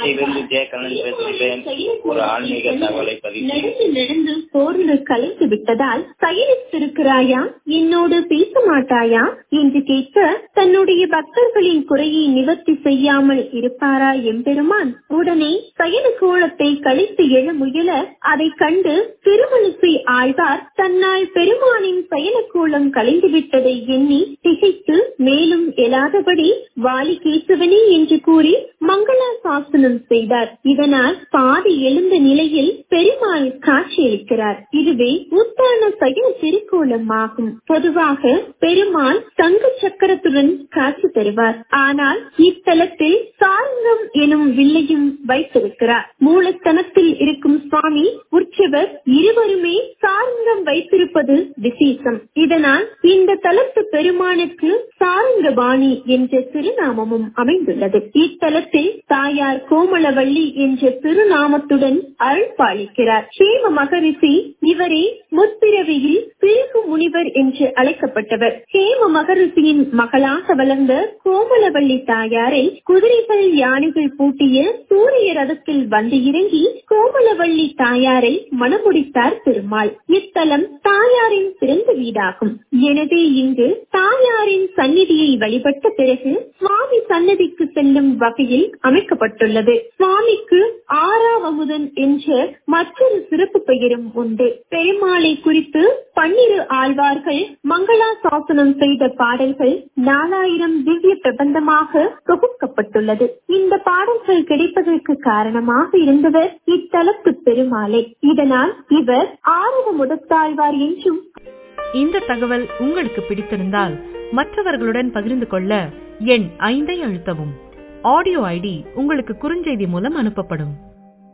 திருச்சியிலிருந்து ஜே கண்ணன் பேசுகிறேன் ஒரு ஆன்மீக தகவலை பதிவு நடந்து நடந்து சோர்ந்து கலைத்து விட்டதால் செயலித்திருக்கிறாயா என்னோடு பேச மாட்டாயா என்று கேட்க தன்னுடைய பக்தர்களின் குறையை நிவர்த்தி செய்யாமல் இருப்பாரா எம்பெருமான் உடனே சயன கோலத்தை கழித்து எழ முயல அதை கண்டு திருமணிசை ஆழ்வார் தன்னால் பெருமானின் சயன கோலம் கலைந்து விட்டதை எண்ணி திகைத்து மேலும் எழாதபடி வாலி கேசவனே என்று கூறி மங்களா சாசனம் செய்தார் இதனால் பாதி எழுந்த நிலையில் பெருமாள் காட்சியளிக்கிறார் இதுவே உத்தான சயன திருக்கோலம் ஆகும் பொதுவாக பெருமாள் தங்க சக்கரத்துடன் காட்சி தருவார் ஆனால் இத்தலத்தில் சாரங்கம் எனும் வில்லையும் வைத்திருக்கிறார் மூலஸ்தனத்தில் இருக்கும் சுவாமி உற்சவர் இருவருமே சாரங்கம் வைத்திருப்பது விசேஷம் இதனால் இந்த தலத்து பெருமானுக்கு சாரங்கபாணி என்ற திருநாமமும் அமைந்துள்ளது இத்தலத்தில் தாயார் கோமலவள்ளி என்ற திருநாமத்துடன் அருள் பாலிக்கிறார் சேம மகரிஷி இவரே முற்பிறவியில் பிறகு முனிவர் என்று அழைக்கப்பட்டவர் ஹேம மகரிஷியின் மகளாக வளர்ந்த கோமலவள்ளி தாயாரை குதிரைகள் யானைகள் பூட்டிய சூரிய ரதத்தில் வந்து இறங்கி கோமலவள்ளி தாயாரை மணமுடித்தார் திருமால் இத்தலம் தாயாரின் பிறந்த வீடாகும் எனவே இங்கு தாயாரின் சந்நிதியை வழிபட்ட பிறகு சுவாமி சன்னதிக்கு செல்லும் வகையில் அமைக்கப்பட்டுள்ளது சுவாமிக்கு ஆறாவமுதன் என்ற மற்றொரு சிறப்பு பெயரும் உண்டு பெருமாளை குறித்து பன்னிரு ஆழ்வார்கள் மங்களா சாசனம் செய்த பாடல்கள் நாலாயிரம் திவ்ய பிரபந்தமாக தொகுக்கப்பட்டுள்ளது இந்த பாடல்கள் கிடைப்பதற்கு காரணமாக இருந்தவர் இத்தலத்து பெருமாளை இதனால் இவர் ஆரவ முதத்தாழ்வார் என்றும் இந்த தகவல் உங்களுக்கு பிடித்திருந்தால் மற்றவர்களுடன் பகிர்ந்து கொள்ள எண் ஐந்தை அழுத்தவும் ஆடியோ ஐடி உங்களுக்கு குறுஞ்செய்தி மூலம் அனுப்பப்படும்